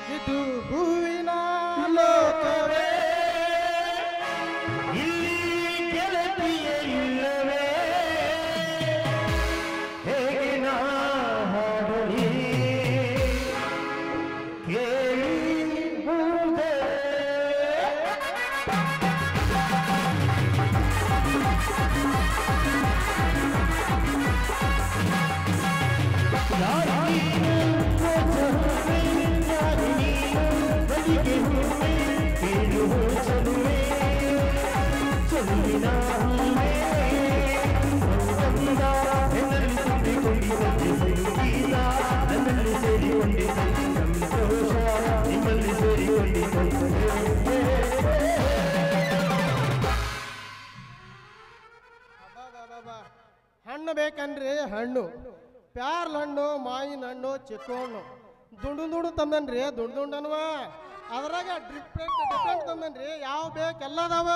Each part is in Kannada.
ಇದು ಹೂವಿನ ಲೋಕವೇ ಇಲ್ಲಿ ಗೆಳತಿಯ ಇಲ್ಲವೇ ಹೇಗೆ ನಾ ಹಾಡಲಿ ಕೇಳಿ ಹೋದೆ ಅಬ್ಬಬ್ಬಬ್ಬಬ್ಬ. ಹಣ್ಣು ಬೇಕನ್ರಿ ಹಣ್ಣು ಪ್ಯಾರ್ಲ ಹಣ್ಣು ಮಾವಿನ ಹಣ್ಣು ಚಿಕ್ಕು ಹಣ್ಣು ದುಂಡು ದುಂಡು ತಂದನ್ರಿ ದುಂಡು ದುಂಡನ್ವ ಅದ್ರಾಗ ಡಿಫ್ರೆಂಟ್ ಡಿಫ್ರೆಂಟ್ ತಂದನ್ರಿ ಯಾವ ಬೇಕು ಎಲ್ಲ ಅದಾವ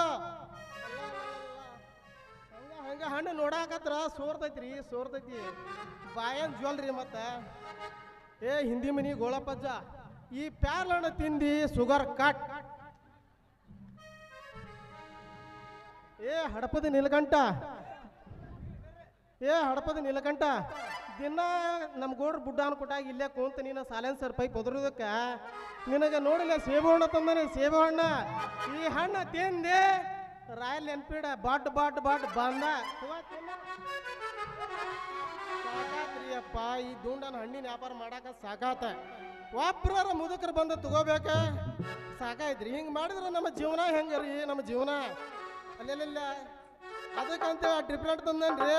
ಹಂಗ ಹಂಗ ಹಣ್ಣು ನೋಡಾಕತ್ರ ಸೋರ್ತೈತ್ರಿ ಸೋರ್ತೈತಿ ಬಾಯನ್ ಜ್ವಲ್ರಿ ಮತ್ತ ಏ ಹಿಂದಿ ಮನಿ ಗೋಳಪ್ಪಜ್ಜ ಈ ಪ್ಯಾರ್ಲ ಹಣ್ಣು ತಿಂದಿ ಶುಗರ್ ಕಟ್ ಏ ಹಡಪದ ನಿಲ್ಗಂಟ ಏ ಹಡಪದ ನಿಲ್ಗಂಟ ದಿನ ನಮ್ಮ ಗೋಡ್ರ ಬುಡ್ಡಾನ ಕೊಟ್ಟಾಗ ಇಲ್ಲೇ ಕುಂತ ನೀನು ಸಾಲೆನ್ಸರ್ ಪೈಪ್ ಒದರುದಕ್ಕ ನಿನಗೆ ನೋಡಿಲ್ಲ ಸೇಬು ಹಣ್ಣು ತಂದಾನೆ ಸೇಬು ಹಣ್ಣ ಈ ಹಣ್ಣು ತಿಂದೆ ರಾಯಲ್ ಎನ್ಫೀಲ್ಡ್ ಬಾಟ್ ಬಾಟ್ ಬಾಟ್ ಬಂದ ತಗೋ ತಿನ್ನು. ಸಾಕಾತ್ರಿ ಅಪ್ಪ ಈ ದುಂಡನ ಹಣ್ಣಿನ ವ್ಯಾಪಾರ ಮಾಡಾಕ ಸಾಕಾತ ಒಬ್ರ ಮುದುಕರು ಬಂದು ತಗೋಬೇಕ ಸಾಕಾಯ್ತ್ರಿ ಹಿಂಗ್ ಮಾಡಿದ್ರೆ ನಮ್ಮ ಜೀವನ ಹೆಂಗರಿ ನಮ್ಮ ಜೀವನ ಅಲ್ಲೆಲ್ಲ ಅದಕ್ಕಂತ ಟ್ರಿಪ್ಲೆಟ್ ತಂದನ್ರಿ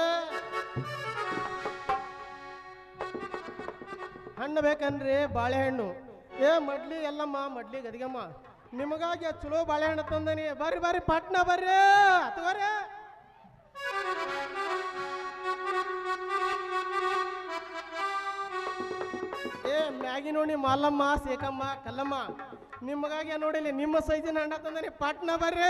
ಹಣ್ಣು ಬೇಕನ್ರಿ ಬಾಳೆಹಣ್ಣು ಏ ಮಡ್ಲಿ ಎಲ್ಲಮ್ಮ ಮಡ್ಲಿ ಗದಿಗಮ್ಮ ನಿಮಗಾಗಿ ಆ ಚಲೋ ಬಾಳೆಹಣ್ಣು ತಂದನಿ ಬರ್ರಿ ಬರ್ರಿ ಪಟ್ನ ಬರ್ರಿ ತಗೋರಿ ಏ ಮ್ಯಾಗಿ ನೋಡಿ ಮಾಲಮ್ಮ ಸೇಕಮ್ಮ ಕಲ್ಲಮ್ಮ ನಿಮಗಾಗಿ ನೋಡಿಲಿ ನಿಮ್ಮ ಸೈಜಿನ ಹಣ್ಣ ತಂದನಿ ಪಟ್ನ ಬರ್ರಿ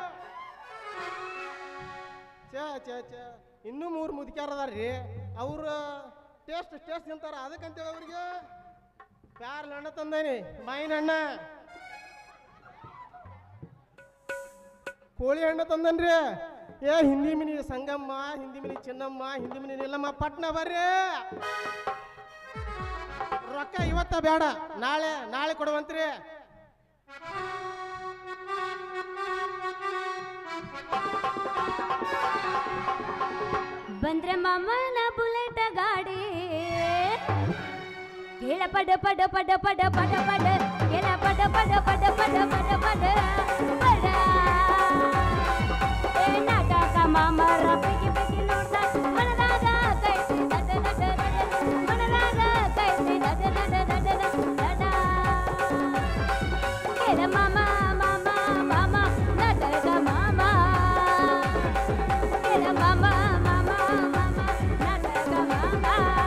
ಛೇ ಛೇ ಛೇ ಇನ್ನೂ ಮೂರು ಮುದುಕ್ಯಾರ ಅದಾರ್ರಿ ಅವ್ರ ಟೇಸ್ಟ್ ಟೇಸ್ಟ್ ತಿಂತಾರ ಅದಕ್ಕಂತೇಳಿ ಅವ್ರಿಗೆ ಪ್ಯಾರ್ಲ ಹಣ್ಣ ತಂದೇನಿ ಮಾವಿನ ಹಣ್ಣ ಕೋಳಿ ಹಣ್ಣು ತಂದನ್ರಿ ಏ ಹಿಂದಿ ಮಿನಿ ಸಂಗಮ್ಮ ಹಿಂದಿ ಮಿನಿ ಚಿನ್ನಮ್ಮ ಹಿಂದಿ ಮಿನಿ ನಿಲ್ಲಮ್ಮ ಪಟ್ನ ಬರ್ರಿ ರೊಕ್ಕ ಇವತ್ತ ಬೇಡ ನಾಳೆ ನಾಳೆ ಕೊಡುವಂತ್ರಿ ಬಂದ್ರೆ ಮಾಮನ ಬುಲೆಟ್ ಗಾಡಿ ಕೇಳ ಪಡ ಪಡ ಪಡ ಪಡ ಪಡ ಪಡ ಕೇಳ ಪಡ ಪಡ ಪಡ ಪಡ ಪಡ ಪಡ ಪಡ ಏ ನಾಟಕ ಮಾಮರ ಬಿಗಿ ಬಿಗಿ ನೋಡ್ದ ಮನದಾಗ ಕೈಸಿ ದಡ ದಡ ದಡ ಮನದಾಗ ಕೈಸಿ ದಡ ದಡ ದಡ ದಡ ಕೇಳ ಮಾಮ ಮಾಮ ಮಾಮ ನಾಟಕ ಮಾಮ ಕೇಳ ಮಾಮ ಮಾಮ ಮಾಮ ನಾಟಕ ಮಾಮ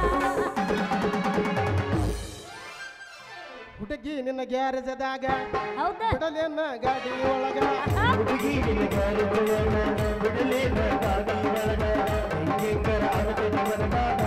ಹುಡುಗಿ ನಿನ್ನ ಗ್ಯಾರೇಜದಾಗ ಹೌದಾ ಬಿಡಲೇನ ಗಾಡಿ ಒಳಗ ಹುಡುಗಿ ನಿನಗಾರಿಕೆಯನ್ನ ಬಿಡಲೇನ ಗಾಡಿ ಒಳಗ ಹೆಂಗೆಂಗರ ಆಗುತ್ತದೆ ಮನದಾಗ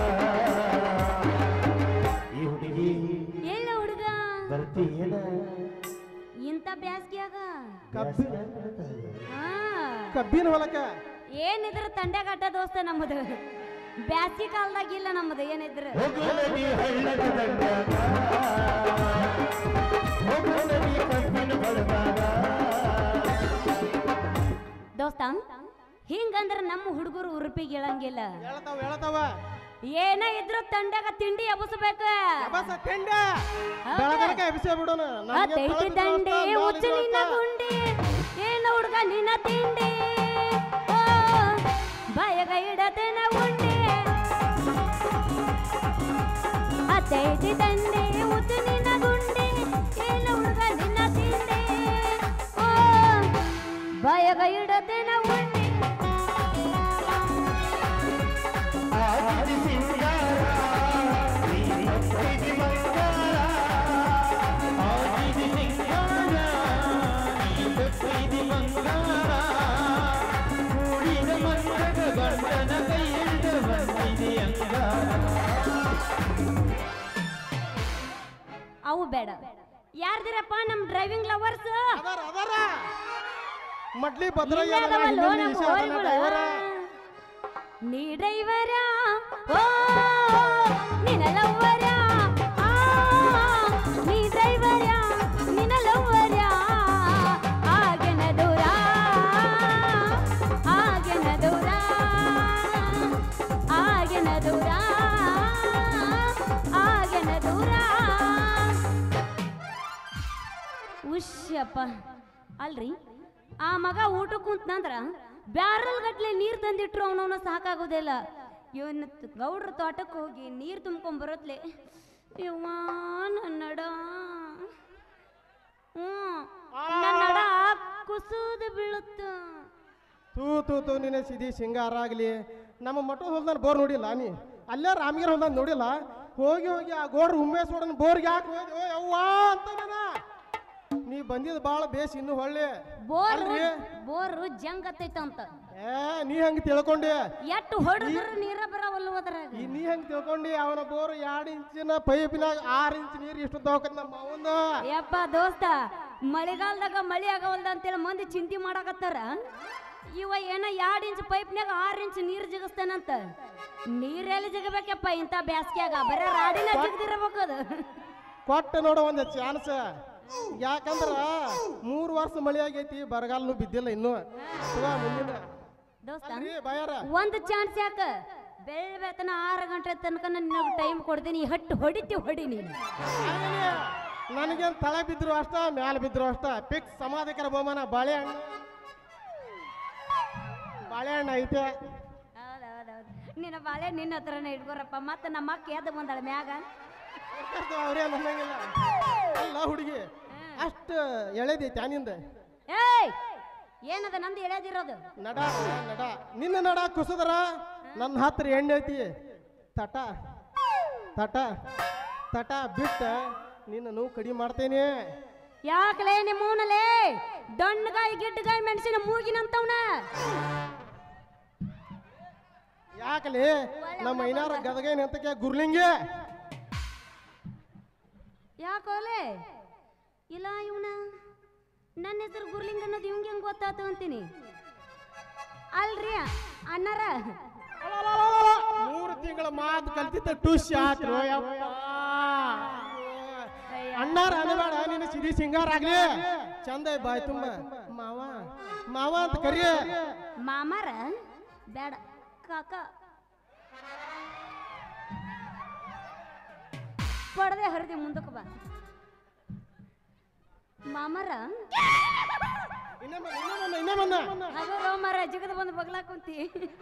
ಈ ಹುಡುಗಿ ಎಲ್ಲ ಹುಡುಗ ಬರ್ತೀಯೇನ ಇಂಥ ಬ್ಯಾಸ್ಗ್ಯಾಗ ಕಬ್ಬಿನ ಹಾ ಕಬ್ಬಿನ ಹೊಲಕ ಏನಿದ್ರ ತಂಡ್ಯಾಗ ಅಡ್ಡ ದೋಸ್ತ ನಮ್ಮದು ಬ್ಯಾಸ್ಗಿ ಕಾಲದಾಗ ಇಲ್ಲ ನಮ್ಮದು ಏನಿದ್ರ ಹೋಗು ನದಿ ಹಳ್ಳದ ದಂಡ್ಯಾಗ ಹೋಗು ನದಿ ಕಬ್ಬಿನ ಹೊಲದಾಗ ದೋಸ್ತ ಹಿಂಗಂದ್ರ ನಮ್ಮ ಹುಡುಗರು ಉರುಪಿಗೆ ಇಳಂಗಿಲ್ಲ ಹೇಳ್ತಾವ ಹೇಳ್ತಾವ ಏನ ಇದ್ರು ತಂಡ್ಯಾಗ ತಿಂಡಿ ಎಬಸ್ಬೇಕು ಬಸ ತಿಂಡ ಹೌದಾ? ಬೆಳಗನಕ ಎಬ್ಸೇ ಬಿಡೋಣ ಆ ತೈಟಿ ದಂಡೆ ಉಚ್ಚ ನಿನ್ನ ಗುಂಡಿ ಏನ ಹುಡುಗ ನಿನ್ನ ತಿಂಡಿ ಓ ಬಾಯಗ ಇಡತನ ಉಂಡಿ ಆ ತೈಟಿ ದಂಡೆ ಉಚ್ಚ ನಿನ್ನ ಗುಂಡಿ ಏನ ಹುಡುಗ ನಿನ್ನ ತಿಂಡಿ ಓ ಬಾಯಗ ಇಡತನ ಉಂಡಿ ಆದಿತಿ ಸಿಂಗಾರ ನೀ ಮಕ್ಕಳಿಗೆ ಬಂಗಾರ ಆದಿತಿ ಸಿಂಗಾರ ನೀ ಮಕ್ಕಳಿಗೆ ಬಂಗಾರ ಕೂಡಿದ ಮಂದಗ ಗಂಡನ ಕೈ ಹಿಡಿದು ಬಂದಿದೆ ಅಂಗಾರ ಅವು ಬೇಡ ಯಾರ್ದಿರಪ್ಪ ನಮ್ ಡ್ರೈವಿಂಗ್ ಲವರ್ಸ್ ಅದಾರ ಅದಾರ ಮಡ್ಲಿ ಭದ್ರಯ್ಯ ನನ್ನ ಹಿಂದಿನ ಈಶ ಅದನ್ನ driver. ನೀ ಡ್ರೈವರ ಓ ನಿನ ಲವ್ವರ ಆ, ನೀ ಡ್ರೈವರ ನಿನ ಲವ್ವರ ಆಗನ ದೂರ ಆಗನ ದೂರ ಆಗನ ದೂರ ಆಗನ ದೂರ ಉಶ್ಯಪ್ಪ ಅಲ್ರಿ ಆ ಮಗ ಊಟ ಕುಂತ್ನಂದ್ರ ಬ್ಯಾರಲ್ ಗಟ್ಲೆ ನೀರ್ ತಂದಿಟ್ರು ಅವನವನ ಸಾಕಾಗೋದಿಲ್ಲ ಇವನ್ ಗೌಡ್ರ ತೋಟಕ್ಕೆ ಹೋಗಿ ನೀರ್ ತುಂಬ್ಕೊಂಡ್ ಬರತ್ಲೆ ಯವ್ವಾ ನನ್ನಡ ಹ್ಮ್ ನನ್ನಡ ಕುಸುದು ಬೀಳುತ್ತ ತೂ ತೂ ತೂ ನಿನ್ನ ಸಿದಿ ಸಿಂಗಾರ ಆಗಲಿ ನಮ್ಮ ಮಠದ ಹೊಲ್ದಾನ ಬೋರ್ ನೋಡಿಲ್ಲ ನೀ ಅಲ್ಲೇ ರಾಮಗಿರ ಹೊಲ್ದಾನ ನೋಡಿಲ್ಲ ಹೋಗಿ ಹೋಗಿ ಆ ಗೋಡ್ರ ಉಮೇಶ್ವರನ ಬೋರ್ಗೆ ಯಾಕೆ ಹೋಗಿ ಓ ಯವ್ವಾ ಅಂತ ನಾನ ನೀ ಬಂದಿದ್ದು ಭಾಳ ಬೇಸ್ ಇನ್ನು ಹೊಳ್ಳಿ ಬೋರ್ ಅಲ್ರಿ? ಬೋರ್ ಜಂಗ್ ಹತ್ತೈತಂತ ಏ ನೀ ಹಂಗೆ ತಿಳ್ಕೊಂಡಿ ಎಟ್ಟು ಹೊಡೆದ್ರ ನೀರ ಬರವಲ್ಲು ಅದ್ರಾಗ ಈ ನೀ ಹಂಗೆ ತಿಳ್ಕೊಂಡಿ ಅವನ ಬೋರ್ ಎರಡು ಇಂಚಿನ ಪೈಪಿನಾಗ ಆರು ಇಂಚ್ ನೀರು ಇಷ್ಟು ತಗೋಕತ್ ನಮ್ಮ ಮಾವಂದ ಯಪ್ಪ ದೋಸ್ತ ಮಳೆಗಾಲದಾಗ ಮಳಿ ಆಗವಲ್ದ ಅಂತೇಳಿ ಮಂದಿ ಚಿಂತೆ ಮಾಡಾಕತ್ತಾರ ಇವ ಏನ ಎರಡ್ ಇಂಚ್ ಪೈಪ್ನ್ಯಾಗ ಆರ್ ಇಂಚ್ ನೀರ್ ಜಿಗಿಸ್ತಾನಂತ ನೀರ್ ಎಲ್ಲಿ ಜಿಗಬೇಕಪ್ಪ ಇಂಥ ಬ್ಯಾಸ್ಗ್ಯಾಗ ಬರೀ ರಾಡಿನ ಜಿಗ್ದಿರಬೇಕು ಅದು ಕೊಟ್ಟ ನೋಡ ಒಂದು ಚಾನ್ಸ್ ಯಾಕಂದ್ರ ಮೂರು ವರ್ಷ ಮಳೆ ಆಗೈತಿ ಬರಗಾಲನು ಬಿದ್ದಿಲ್ಲ ಇನ್ನು ತಗೋ ಮುಂದಿನ ದೋಸ್ತ ಅಲ್ರಿ ಬಾಯಾರ ಒಂದ್ ಚಾನ್ಸ್ ಯಾಕ ಬೆಳ್ ಬೆಳತನ ಆರು ಗಂಟೆ ತನಕ ನಿನಗೆ ಟೈಮ್ ಕೊಡ್ತೀನಿ ಹಟ್ಟು ಹೊಡಿತಿ ಹೊಡಿ ನೀನು ನನಗೇನು ತಳ ಬಿದ್ರು ಅಷ್ಟ ಮ್ಯಾಲ ಬಿದ್ರು ಅಷ್ಟ ಪಿಕ್ಸ್ ಸಮಾಧಿಕರ ಬಹುಮಾನ ಬಾಳೆಹಣ್ಣು ಬಾಳೆಹಣ್ಣು ಐತೆ ಹೌದೌದೌದು ನಿನ್ನ ಬಾಳೆ ನಿನ್ನ ಹತ್ರನೇ ಇಟ್ಕೋರಪ್ಪ ಮತ್ತೆ ನಮ್ಮ ಅಕ್ಕ ಎದ್ದು ಬಂದಾಳ ಮ್ಯಾಗ ಅವ್ರೇ ಅನ್ನಂಗಿಲ್ಲ ಅಲ್ಲ ಹುಡುಗಿ ಅಷ್ಟು ಎಳೆದೈತಿ ಆನಿಂದ ಏಯ್ ಏನದ ನಂದು ಎಳೆದಿರೋದು ನಡ ನಡ ನಿನ್ನ ನಡ ಕುಸದ್ರ ನನ್ನ ಹತ್ರ ಎಣ್ಣೆ ಐತಿ ತಟ ತಟ ತಟ ಬಿಟ್ಟ ನಿನ್ನ ನೋವು ಕಡಿಮೆ ಮಾಡ್ತೇನೆ ಯಾಕಲೇ ನಿಮ್ಮವನಲೇ ದಣ್ಣಗಾಯಿ ಗಿಡ್ಡಗಾಯಿ ಮೆಣಸಿನ ಮೂಗಿನಂತವ್ನ ಯಾಕಲಿ ನಮ್ಮ ಐನಾರ ಗದಗೈನ ಅಂತಕ್ಕೆ ಗುರ್ಲಿಂಗೆ ಯಾಕೋಲೆ ಇಲ್ಲ ಇವನ ನನ್ನ ಹೆಸರು ಗುರ್ಲಿಂಗ್ ಅನ್ನೋದು ಇವಂಗೆ ಹೆಂಗ್ ಗೊತ್ತಾತು ಅಂತೀನಿ ಅಲ್ರಿ ಅಣ್ಣಾರ ಮೂರು ತಿಂಗಳ ಮಾತು ಕಲ್ತಿದ್ದ ಟುಷ್ ಆತ್ರು ಅಣ್ಣಾರ ಅನಬೇಡ ನಿನ್ನ ಸಿರಿ ಸಿಂಗಾರ ಆಗ್ಲಿ ಚಂದ ಬಾಯ್ ತುಂಬ ಮಾವ ಮಾವ ಅಂತ ಕರಿಯ ಮಾಮಾರ ಬೇಡ ಕಾಕ ಪಡದೆ ಹರಿದೆ ಮುಂದಕ್ಕೆ ಬಾ ಮಾಮರ ಇನ್ನೊಮ್ಮೆ ಇನ್ನೊಮ್ಮೆ ಇನ್ನೊಮ್ಮೆ ಹಗರೋ ಮರ ಜಿಗದ ಬಂದು ಬಗ್ಲಾ ಕುಂತಿ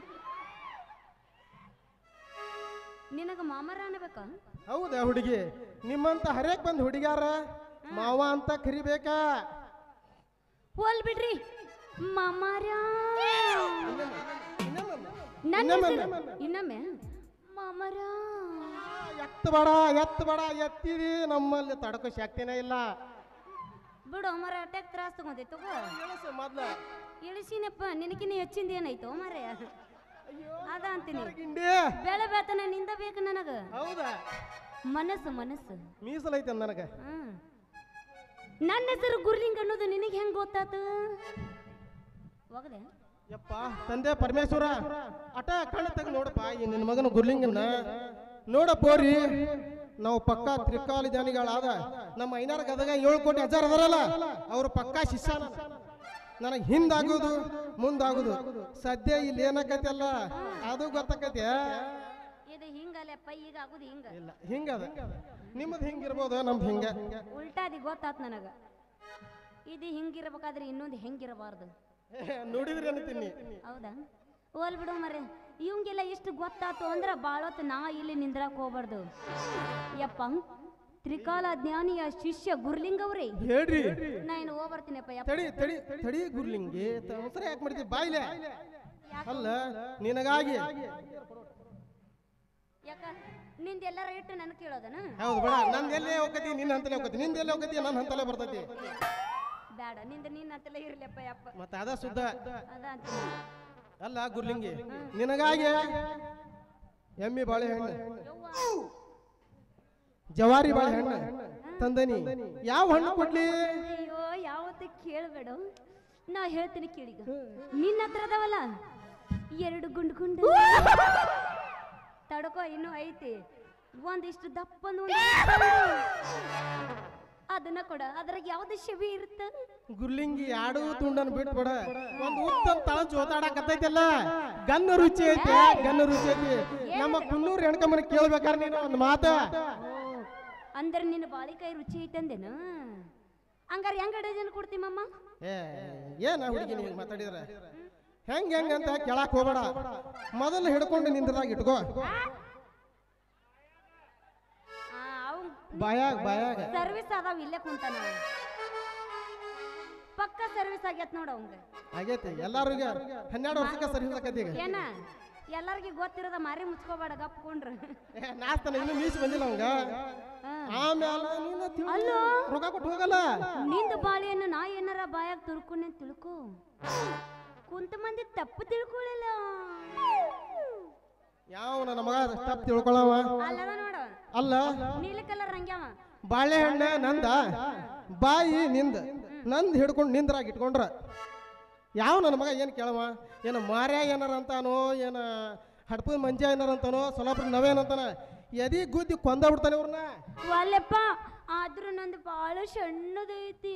ನಿನಗ ಮಾಮರ ಅನ್ಬೇಕ ಹೌದಾ ಹುಡುಗಿ ನಿಮ್ಮಂತ ಹರೇಕ್ ಬಂದ್ ಹುಡುಗ್ಯಾರ ಮಾವ ಅಂತ ಕರಿಬೇಕಾ ಹೋಲ್ ಬಿಡ್ರಿ ಮಾಮಾರ ಇನ್ನೊಮ್ಮೆ ನನ್ನ ಇನ್ನೊಮ್ಮೆ. ಹೆಸರು ಇನ್ನೊಮ್ಮೆ ಮಾಮರ ಎತ್ತ ಬೇಡ ಎತ್ತ ಬೇಡ ಎತ್ತಿದಿ ನಮ್ಮಲ್ಲಿ ತಡಕೋ ಶಕ್ತಿನೇ ಇಲ್ಲ ಬಿಡು ಮರ ಅಟ್ಯಾಕ್ ತ್ರಾಸ ತಗೊಂಡಿ ತಗೋ ಇಳಿಸು ಮೊದ್ಲ ಇಳಿಸಿನಪ್ಪ ನಿನಕಿನ ಹೆಚ್ಚಿಂದ ಏನಾಯ್ತು ಮರ ಅದ ಅಂತೀನಿ ಗಿಂಡಿ ಬೆಳೆ ಬೇತನ ನಿಂದ ಬೇಕು ನನಗ ಹೌದಾ ಮನಸ್ಸು ಮನಸ್ಸು ಮೀಸಲೈತೆ ನನಗ ಹ್ಮ್ ನನ್ನ ಹೆಸರು ಗುರ್ಲಿಂಗ್ ಅನ್ನೋದು ನಿನಗೆ ಹೆಂಗ್ ಗೊತ್ತಾತು ಹೋಗದೆ ಯಪ್ಪ ತಂದೆ ಪರಮೇಶ್ವರ ಅಟ ಕಣ್ಣು ತೆಗ್ ನೋಡಪ್ಪ ಈ ನಿನ್ನ ಮಗನ ಗುರ್ಲಿಂಗನ್ನ ನೋಡ ಪೋರಿ ನಾವು ಪಕ್ಕ ತ್ರಿಕಾಲಿ ದಾನಿಗಳಾದ ನಮ್ಮ ಐನಾರ ಗದಗ ಏಳು ಕೋಟಿ ಹಜಾರ್ ಅದರಲ್ಲ ಅವ್ರ ಪಕ್ಕ ಶಿಷ್ಯ ನನಗೆ ಹಿಂದಾಗೋದು ಮುಂದಾಗೋದು ಸದ್ಯ ಇಲ್ಲಿ ಏನಾಕೈತಲ್ಲ ಅದು ಗೊತ್ತಾಕೈತಿ ಇದು ಹಿಂಗಲ್ಲಪ್ಪ ಈಗ ಆಗುದು ಹಿಂಗ ಇಲ್ಲ ಹಿಂಗದ ನಿಮ್ಮದು ಹಿಂಗಿರ್ಬೋದು ನಮ್ದು ಹಿಂಗ ಉಲ್ಟಾದಿ ಗೊತ್ತಾತ್ ನನಗ ಇದು ಹಿಂಗಿರ್ಬೇಕಾದ್ರೆ ಇನ್ನೊಂದು ಹೆಂಗಿರಬಾರ್ದು ನೋಡಿದ್ರಿ ಅನ್ನತೀನಿ ಹೌದಾ ಹೋಲ್ ಬಿಡು ಮರೆ ಇವಂಗೆಲ್ಲ ಇಷ್ಟು ಗೊತ್ತಾತು ಅಂದ್ರ ಬಾಳೊತ್ತು ನಾ ಇಲ್ಲಿ ನಿಂದ್ರಾಕ್ ಹೋಗ್ಬಾರ್ದು ಯಪ್ಪ ತ್ರಿಕಾಲ ಜ್ಞಾನಿಯ ಶಿಷ್ಯ ಗುರ್ಲಿಂಗ್ ಅವ್ರಿ ಹೇಳ್ರಿ ನಾ ಇನ್ನು ಹೋಗ್ಬರ್ತೀನಪ್ಪ ಯಪ್ಪ ತಡಿ ತಡಿ ತಡಿ ಗುರ್ಲಿಂಗಿ ಅವಸರ ಯಾಕೆ ಮಾಡ್ತೀವಿ ಬಾಯ್ಲೆ ಅಲ್ಲ ನಿನಗಾಗಿ ಯಾಕ ನಿಂದ ಎಲ್ಲಾರ ಇಟ್ಟು ನನಗೆ ಕೇಳೋದನ ಹೌದು ಬೇಡ ನಂದು ಎಲ್ಲೇ ಹೋಗತಿ ನಿನ್ನ ಹಂತಲೇ ಹೋಗತಿ ನಿಂದ ಎಲ್ಲೇ ಹೋಗತಿ ನನ್ನ ಹಂತಲೇ ಬರ್ತೈತಿ ಬೇಡ ನಿಂದ ನಿನ್ನ ಅಂತಲೇ ಇರ್ಲಪ್ಪ ಯಪ್ಪ ಮತ್ತೆ ಅದ ಸುದ್ದ ಅದ ಅಂತೀನಿ ಅಲ್ಲ ಗುರ್ಲಿಂಗಿ ನಿನಗಾಗಿ ಎಮ್ಮಿ ಬಾಳೆಹಣ್ಣು ಯವ್ವ ಜವಾರಿ ಬಾಳೆಹಣ್ಣು ತಂದನಿ ಯಾವ ಹಣ್ಣು ಕೊಡ್ಲಿ ಅಯ್ಯೋ ಯಾವತ್ತೂ ಕೇಳಬೇಡ ನಾ ಹೇಳ್ತೀನಿ ಕೇಳಿಗ ನಿನ್ನ ಹತ್ರ ಅದಾವಲ್ಲ ಎರಡು ಗುಂಡು ಗುಂಡು ತಡ್ಕೋ ಇನ್ನೂ ಐತಿ ಒಂದಿಷ್ಟು ದಪ್ಪಂದು ಒಂದು ಅದನ್ನ ಕೊಡ ಅದ್ರಾಗ ಯಾವ್ದು ಶವಿ ಇರುತ್ತ ಗುರ್ಲಿಂಗಿ ಆಡು ತುಂಡನ್ ಬಿಟ್ಬಿಡ ಒಂದ್ ಉತ್ತಮ ತಳ ಜೋತಾಡಕತ್ತೈತಲ್ಲ ಗನ್ನ ರುಚಿ ಐತಿ ಗನ್ನ ರುಚಿ ಐತಿ ನಮ್ಮ ಕುನ್ನೂರ್ ಹೆಣ್ಕಮ್ಮನ ಕೇಳ್ಬೇಕಾರ ನೀನು ಒಂದ್ ಮಾತ ಅಂದ್ರೆ ನಿನ್ನ ಬಾಳಿಕಾಯಿ ರುಚಿ ಐತಂದೇನು ಹಂಗಾರೆ ಹೆಂಗ ಡಜನ್ ಕೊಡ್ತೀಮಮ್ಮ ಏ ಏನ ಹುಡುಗಿ ನೀನು ಮಾತಾಡಿದ್ರ ಹೆಂಗ್ ಹೆಂಗ್ ಅಂತ ಕೇಳಕ್ ಹೋಗ್ಬೇಡ ಮೊದಲು ಹಿಡ್ಕೊಂಡು ನಿಂದ್ರದಾಗ ಇಟ್ಕೋ ಬಾಯಾಗ ಬಾಯಾಗ ಸರ್ವಿಸ್ ಅದಾವ ಇಲ್ಲೇ ಕುಂತಾನ ಅವ. ಪಕ್ಕ ಸರ್ವಿಸ್ ಆಗೈತ್ ನೋಡ ಅವಂಗ ಆಗೈತಿ ಎಲ್ಲಾರಿಗೆ ಹನ್ನೆರಡು ವರ್ಷಕ್ಕೆ ಸರ್ವಿಸ್ ಆಕೈತಿ ಈಗ ಏನ ಎಲ್ಲಾರ್ಗಿ ಗೊತ್ತಿರೋದ ಮಾರಿ ಮುಚ್ಕೋಬೇಡ ಗಪ್ಕೊಂಡ್ರ ಏ, ನಾಸ್ತಾನ ಇನ್ನು ಮೀಸ್ ಬಂದಿಲ್ಲ ಅವಂಗ ಆಮೇಲೆ ನೀನು ತಿಳ್- ಅಲ್ಲೋ. ರೊಕ್ಕ ಕೊಟ್ಟು ಹೋಗಲ್ಲ ನಿಂದ ಬಾಳೆಯನ್ನು ನಾ ಏನಾರ ಬಾಯಾಗ ತುಳ್ಕೊಂಡೆ ತಿಳ್ಕೊ ಕುಂತ ಮಂದಿ ತಪ್ಪು ತಿಳ್ಕೊಳ್ಳಿಲ್ಲ ಯಾವ ನನ್ನ ಮಗ ತಪ್ಪು ತಿಳ್ಕೊಳವ ಅಲ್ಲದ ನೋಡ ಅಲ್ಲ ನೀಲಿ ಕಲರ್ ರಂಗ್ಯಾವ ಬಾಳೆಹಣ್ಣೆ ನಂದ ಬಾಯಿ ನಿಂದ ನಂದ್ ಹಿಡ್ಕೊಂಡು ನಿಂದ್ರಾಗ ಇಟ್ಕೊಂಡ್ರ ಯಾವ ನನ್ನ ಮಗ ಏನು ಕೇಳವ ಏನು ಮಾರ್ಯ ಏನಾರ ಅಂತಾನೋ ಏನ ಹಡ್ಪದ ಮಂಜ ಏನಾರ ಅಂತಾನೋ ಸೊಲಾಪುರ ನವೇನಂತಾನ ಎದಿ ಗುದ್ದಿ ಕೊಂದ ಬಿಡ್ತಾನೆ ಇವ್ರನ್ನ ಅಲ್ಲಪ್ಪ ಆದ್ರೂ ನಂದು ಬಾಳ ಸಣ್ಣದೈತಿ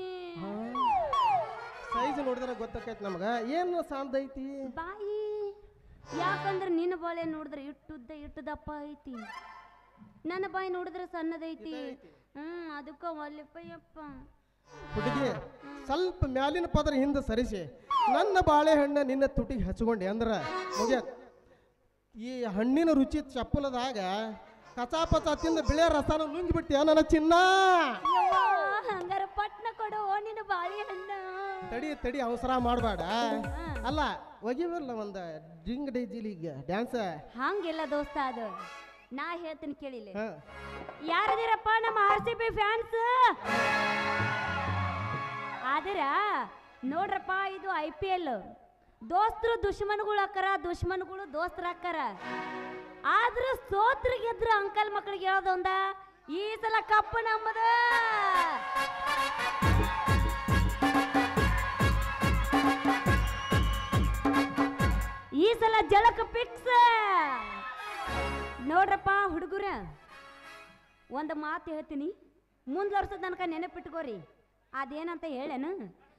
ಸೈಜ್ ನೋಡಿದ್ರೆ ಗೊತ್ತಾಕೈತಿ ನಮಗ ಏನು ಸಣ್ಣದೈತಿ ಬಾಯಿ ಯಾಕಂದ್ರೆ ನಿನ್ನ ಬಾಳೆ ನೋಡಿದ್ರೆ ಇಟ್ಟುದ್ದ ಇಟ್ಟು ದಪ್ಪ ಐತಿ ನನ್ನ ಬಾಯಿ ನೋಡಿದ್ರೆ ಸಣ್ಣದೈತಿ ಹ್ಮ್ ಅದಕ್ಕ ಒಲ್ಲಪ್ಪ ಯಪ್ಪ ಹುಡುಗಿ ಸ್ವಲ್ಪ ಮ್ಯಾಲಿನ ಪದರ ಹಿಂದೆ ಸರಿಸಿ ನನ್ನ ಬಾಳೆಹಣ್ಣು ನಿನ್ನ ತುಟಿಗೆ ಹಚ್ಕೊಂಡೆ ಅಂದ್ರ ಮುಗಿಯತ್ ಈ ಹಣ್ಣಿನ ರುಚಿ ಚಪ್ಪಲದಾಗ ಕಚಾ ಪಚಾ ತಿಂದ ಬಿಳೆ ರಸನ ನುಂಗಿ ಬಿಟ್ಟಿ ನನ್ನ ಚಿನ್ನ ಯವ್ವಾ, ಹಂಗಾರ ಪಟ್ನ ಕೊಡು ಓ ನಿನ್ನ ಬಾಳೆಹಣ್ಣ ತಡಿ ತಡಿ ಅವಸರ ಮಾಡಬೇಡ ಅಲ್ಲ ಒಗಿಬಲ್ಲ ಒಂದು ಡ್ರಿಂಗ್ ಡೈಜಿಲಿಗೆ ಡ್ಯಾನ್ಸ್ ಹಂಗಿಲ್ಲ ದೋಸ್ತ ಅದು ನಾ ಹೇಳ್ತೀನಿ ಕೇಳಿಲ್ಲ ಹಾಂ ಯಾರದಿರಪ್ಪ ನಮ್ಮ ಆರ್ ಸಿ ಬಿ ಫ್ಯಾನ್ಸ್ ಆದ್ರ ನೋಡ್ರಪ್ಪ ಇದು ಐ ಪಿ ಎಲ್ ದೋಸ್ತರು ದುಶ್ಮನ್ಗಳು ಹಾಕಾರ ದುಶ್ಮನ್ಗಳು ದೋಸ್ತರ ಹಾಕಾರ ಆದ್ರ ಸೋತ್ರ ಗೆದ್ರ ಅಂಕಲ್ ಮಕ್ಕಳಿಗೆ ಹೇಳೋದೊಂದ ಈ ಸಲ ಕಪ್ಪು ನಮ್ಮದ ಈ ಸಲ ಜಳಕ ಫಿಕ್ಸ್ ನೋಡ್ರಪ್ಪ ಹುಡುಗರ ಒಂದು ಮಾತು ಹೇಳ್ತೀನಿ ಮುಂದ್ ವರ್ಷದ ತನಕ ನೆನಪಿಟ್ಕೋರಿ ಅದೇನಂತ ಹೇಳೇನು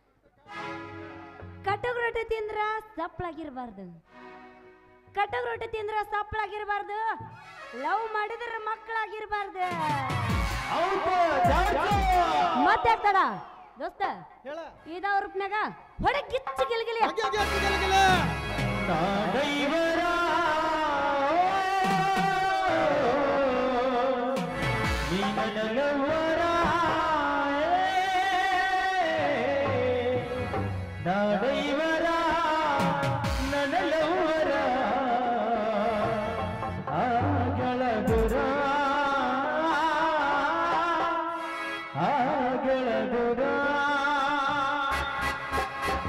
ಕಟಕ್ ರೊಟ್ಟಿ ತಿಂದ್ರ ಸಪ್ಪಳಾಗಿರ್ಬಾರ್ದು ಕಟಕ್ ರೊಟ್ಟಿ ತಿಂದ್ರ ಸಪ್ಪಳಾಗಿರ್ಬಾರ್ದು ಲವ್ ಮಾಡಿದ್ರ ಮಕ್ಕಳಾಗಿರ್ಬಾರ್ದು ಮತ್ತೆ ತಡ ದೋಸ್ತ ಹೇಳ ಇದಾವ ರೂಪ್ನಾಗ ಹೊಡೆ ಕಿಚ್ಚು ಗಿಲ್ಗಿಲಿ ಅಗ್ಗೆ, ಅಗ್ಗೆ, ಅಗ್ಗೆ, ಅಗ್ಗೆ, ಅಗ್ಗೆ. ನಾಡೈವರ ನೀನಲವರ ನಾಡೈವರ ನನಲವರ ಆಗಳಗುರ ಆಗಳಗುರ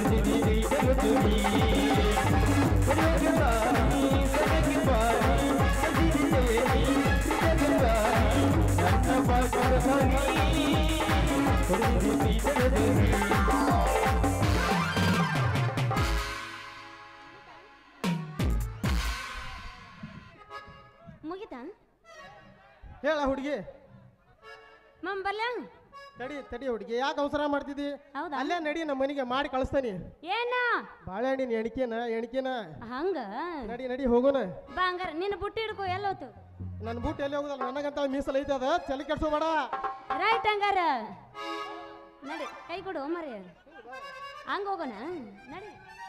ಮುಗಿತಾ ಹೇಳ ಹುಡುಗಿ ಮಮ್ ಬಲ್ಲ ತಡಿ ತಡಿ ಹುಡುಗಿ ಯಾಕೆ ಅವಸರ ಮಾಡ್ತಿದ್ದಿ ಹೌದಾ ಅಲ್ಲೇ ನಡಿ ನಮ್ಮ ಮನೆಗೆ ಮಾಡಿ ಕಳಿಸ್ತಾನಿ ಏನ ಬಾಳೆಹಣ್ಣಿನ ಎಣಿಕೆನ ಎಣಿಕೆನ ಹಂಗ ನಡಿ ನಡಿ ಹೋಗೋಣ ಬಾ ಹಂಗಾರ ನಿನ್ನ ಬುಟ್ಟಿ ಹಿಡ್ಕೊ ಎಲ್ಲೋತು ನನ್ನ ಬೂಟ್ ಎಲ್ಲಿ ಹೋಗುದಲ್ಲ ನನಗಂತ ಮೀಸಲ್ ಐತೆ ಅದ ಚಲಿ ಕೆಡ್ಸೋಬೇಡ ರೈಟ್ ಹಂಗಾರ ನಡಿ ಕೈ ಕೊಡು ಮರಿ ಹಂಗ ಹೋಗೋಣ ನಡಿ